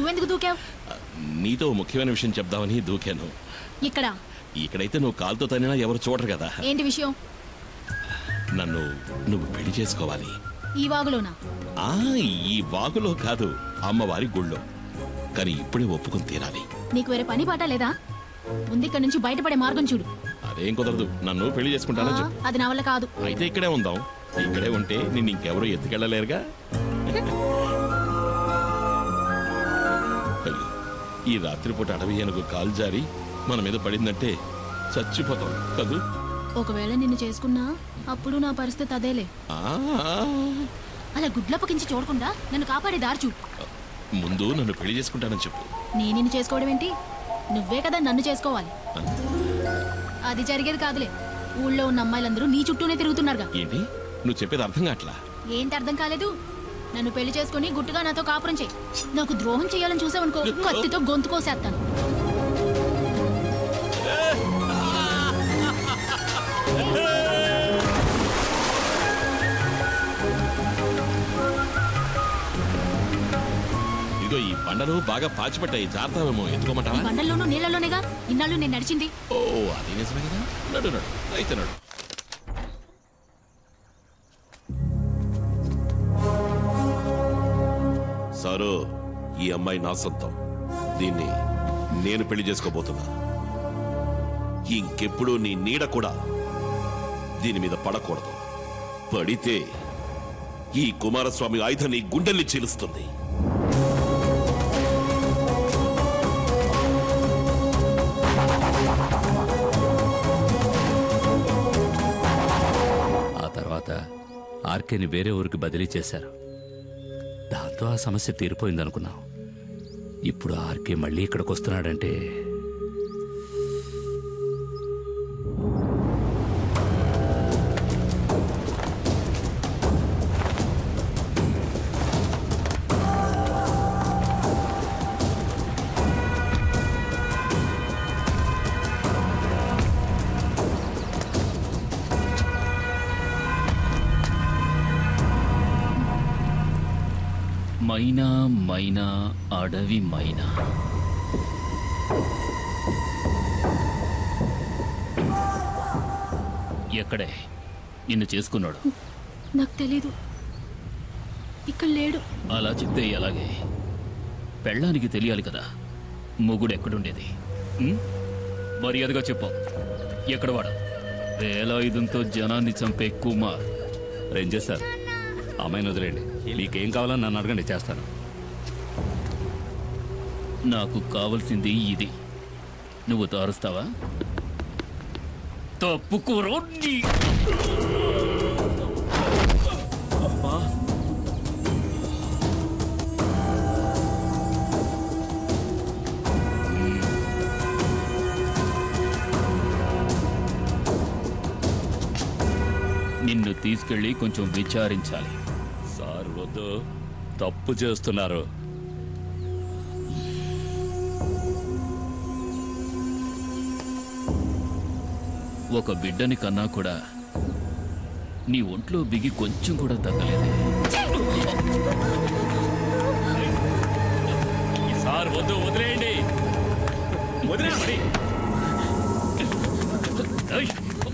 నువ్వెందుకు దూకావు నీతో ఓ ముఖ్యమైన విషయం చెప్దామని దూకాను ఇక్కడ ఇక్కడైతే నువ్వు కాలుతో తనినా ఎవరు చూడరు కదా ఏంటి విషయం నన్ను నువ్వు పెళ్లి చేసుకోవాలి ఈ వాగులోనా ఆ ఈ వాగులో కాదు అమ్మవారి గుళ్ళో కానీ ఇప్పుడే ఒప్పుకుని తీరాలి నీకు వేరే పని పాట లేదా ముందు ఇక్కడ నుంచి బయటపడే మార్గం చూడు అదేం కుదరదు నన్ను పెళ్లి ఆ, చేసుకుంటానని చెప్పు అది నా వల్ల కాదు అయితే ఇక్కడే ఉందాం ఇక్కడే ఉంటే నిన్ను ఇంకెవరూ ఎత్తుకెళ్ళలేరుగా అయ్యో, ఈ రాత్రిపూట అడవి ఏనుగు కాలు జారి మన మీద పడిందంటే చచ్చిపోతాం కదూ ఒకవేళ నిన్ను చేసుకున్నా అప్పుడు నా పరిస్థితి అదేలే ఆ, అలా గుడ్లప్పకించి చూడకుండా నన్ను కాపాడే దారి చూడు ముందు నన్ను పెళ్లి చేసుకుంటానని చెప్పు నేను నిన్ను చేసుకోవడం ఏంటి నువ్వే కదా నన్ను చేసుకోవాలి అది జరిగేది కాదులే ఊళ్ళో ఉన్న అమ్మాయిలందరూ నీ చుట్టూనే తిరుగుతున్నారుగా ఏంటి నువ్వు చెప్పేది అర్థం కావట్లా ఏంటి అర్థం కాలేదు నన్ను పెళ్లి చేసుకుని గుట్టుగా నాతో కాపురం చేయి నాకు ద్రోహం చేయాలని చూసావనుకో కత్తితో గొంతు కోసేస్తాను ఇదిగో ఈ బండలు బాగా పాచిపట్టాయి జాగ్రత్తమేమో ఎత్తుకోమంటావా ఈ బండల్లోనూ నీళ్ళలోనేగా ఇన్నాళ్ళు నేను నడిచింది ఓ అది నిజమే కదా నడు నడు అయితే నడు సారు ఈ అమ్మాయి నా సొంతం దీన్ని నేను పెళ్లి చేసుకోబోతున్నా ఇంకెప్పుడు నీ నీడ కూడా దీని మీద పడకూడదు పడితే ఈ కుమారస్వామి ఆయుధం నీ గుండెల్ని చీలుస్తుంది ఆ తర్వాత ఆర్కేని వేరే ఊరికి బదిలీ చేశారు దాంతో ఆ సమస్య తీరిపోయిందనుకున్నాం ఇప్పుడు ఆర్కే మళ్ళీ ఇక్కడికి వస్తున్నాడంటే మైనా మైనా అడవి మైనా ఎక్కడే నిన్ను చేసుకున్నాడు నాకు తెలీదు ఇక్కడ లేడు అలా చెప్తే ఎలాగే పెళ్ళానికి తెలియాలి కదా మొగుడు ఎక్కడుండేది ఉం? మర్యాదగా చెప్పు ఎక్కడ వాడు వేలాయుధంతో జనాన్ని చంపే కుమార్ రేంజర్ సార్ అమ్మాయిని వదిలేండి మీకేం కావాలని నన్ను అడగండి చేస్తాను నాకు కావలసింది ఇది నువ్వు తారుస్తావా తప్పుకోరో నీ నిన్ను తీసుకెళ్ళి కొంచెం విచారించాలి సార్ వద్దు తప్పు చేస్తున్నారు ఒక బిడ్డని కన్నా కూడా నీ ఒంట్లో బిగి కొంచెం కూడా తగ్గలేదు సార్ వద్దు వదిలేయండి వదిలేయండి ఏయ్!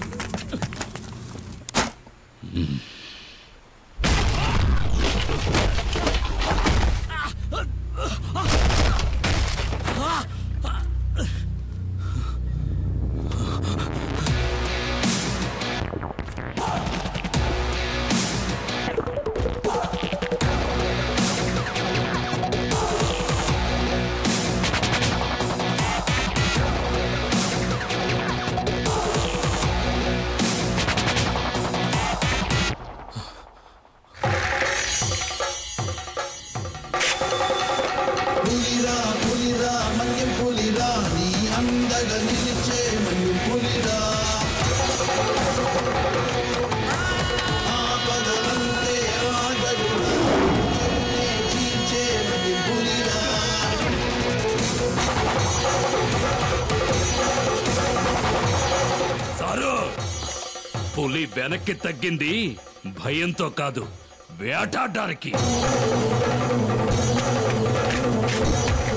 పులిరా పులిరా మన్యం పులిరా నీ అందగా నిలిచే మన్యం పులిరా ఆపదలంతే ఆగడురా చెడునే చీల్చే మన్యం పులిరా సారు పులి వెనక్కి తగ్గింది భయంతో కాదు వేటాడడానికి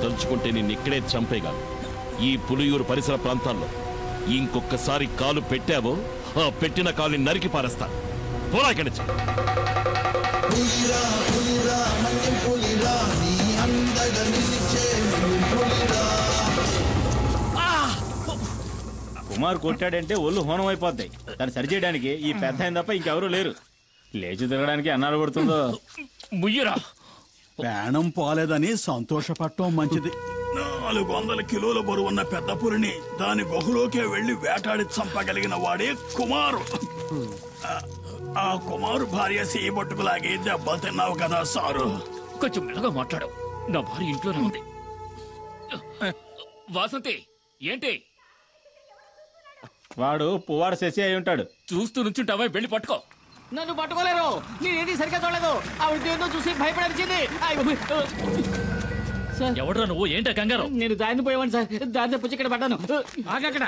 తలుచుకుంటే నిన్ను ఇక్కడే చంపేగాను ఈ పులియూరు పరిసర ప్రాంతాల్లో ఇంకొకసారి కాలు పెట్టావో ఆ పెట్టిన కాలుని నరికి పారేస్తాను పోరా ఇక్కడి నుంచి పులిరా పులిరా మన్యం పులిరా నీ అందగ నిలిచే మన్యం పులిరా కుమార్ కొట్టాడంటే ఒళ్ళు హోనం అయిపోద్ది దాన్ని సరిచేయడానికి ఈ పెద్ద ఆయన తప్ప ఇంకెవరూ లేరు లేచి తిరగడానికి అన్నాడు పడుతుందో ముయ్యరా ప్రాణం పోలేదని సంతోషపడటం మంచిది నాలుగు వందల కిలోల బరువున్న పెద్ద పులిని దాని గుహలోకే వెళ్లి వేటాడి చంపగలిగిన వాడే కుమారు ఆ- ఆ కుమారు భార్య సీబొట్టుకులాగి దెబ్బలు తిన్నావు కదా సారు కొంచెం మెల్లగా మాట్లాడు నా భార్య ఇంట్లోనే ఉంది వాసంతి ఏంటి వాడు పువ్వాడు శశి అయి ఉంటాడు చూస్తూ నుంచుంటావా వెళ్ళి పట్టుకో నన్ను పట్టుకోలేరు నేనేది సరిగ్గా చూడలేదు ఆవిడ దేన్నో చూసి భయపడనిచ్చింది సార్ ఎవడ్రా నువ్వు ఏంటా కంగారు నేను దారిని పోయేవాడిని సార్ దారి తప్పించి ఇక్కడ పడ్డాను ఆగక్కడ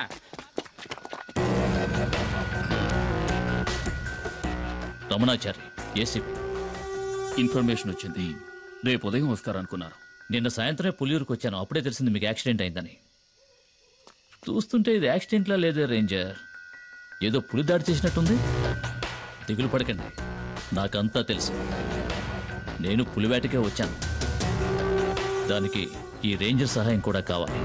రమణాచారి ఏసీపీ ఇన్ఫర్మేషన్ వచ్చింది రేపు ఉదయం వస్తారనుకున్నారు నిన్న సాయంత్రమే పులియూరుకు వచ్చాను అప్పుడే తెలిసింది మీకు యాక్సిడెంట్ అయిందని చూస్తుంటే ఇది యాక్సిడెంట్లా లేదే రేంజర్ ఏదో పులి దాడి చేసినట్టుంది దిగులు పడకండి నాకంతా తెలుసు నేను పులివేటకే వచ్చాను దానికి ఈ రేంజర్ సహాయం కూడా కావాలి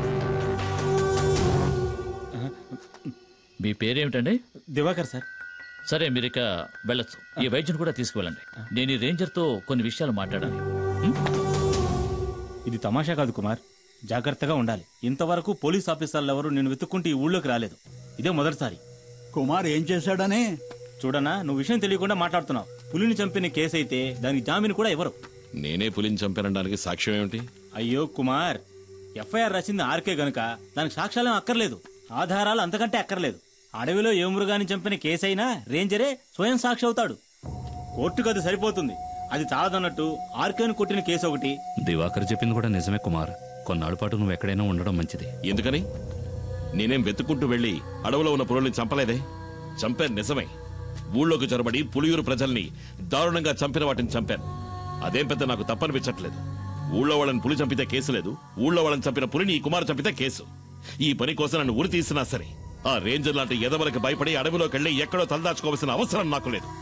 మీ పేరేమిటండి దివాకర్ సార్ సరే మీరు ఇక వెళ్ళొచ్చు ఈ వైద్యుని కూడా తీసుకువెళ్ళండి నేను ఈ రేంజర్తో కొన్ని విషయాలు మాట్లాడాలి ఉం? ఇది తమాషా కాదు కుమార్ జాగ్రత్తగా ఉండాలి ఇంతవరకు పోలీస్ ఆఫీసర్లు ఎవరు నేను వెతుక్కుంటే ఈ ఊళ్ళోకి రాలేదు ఇదే మొదటిసారి కుమార్ ఏం చేశాడని చూడనా నువ్వు విషయం తెలియకుండా మాట్లాడుతున్నావు పులిని చంపిన కేసు అయితే దానికి జామీన్ కూడా ఇవ్వరు నేనే పులిని చంపానడానికి సాక్ష్యం ఏమిటి అయ్యో కుమార్ ఎఫ్ఐఆర్ రాసింది ఆర్కే గనుక దానికి సాక్ష్యాలేం అక్కర్లేదు ఆధారాలు అంతకంటే అక్కర్లేదు అడవిలో ఏ మృగాన్ని చంపిన కేసైనా రేంజరే స్వయం సాక్షి అవుతాడు కోర్టుకు అది సరిపోతుంది అది చాలదన్నట్టు ఆర్కేను కొట్టిన కేసు ఒకటి దివాకర్ చెప్పింది కూడా నిజమే కుమార్ కొన్నాళ్ళ పాటు నువ్వు ఎక్కడైనా ఉండడం మంచిది ఎందుకని నేనేం వెతుక్కుంటూ వెళ్ళి అడవిలో ఉన్న పులుల్ని చంపలేదే చంపాను నిజమే ఊళ్ళోకి చొరబడి పులియూరు ప్రజల్ని దారుణంగా చంపిన వాటిని చంపాను అదేం పెద్ద నాకు తప్పనిపించట్లేదు ఊళ్ళో వాళ్ళని పులి చంపితే కేసు లేదు ఊళ్ళో వాళ్ళని చంపిన పులిని ఈ కుమారు చంపితే కేసు ఈ పని కోసం నన్ను ఉరి తీసినా సరే ఆ రేంజర్ లాంటి ఎదవలకు భయపడి అడవిలోకి వెళ్ళి ఎక్కడో తలదాచుకోవాల్సిన అవసరం నాకు లేదు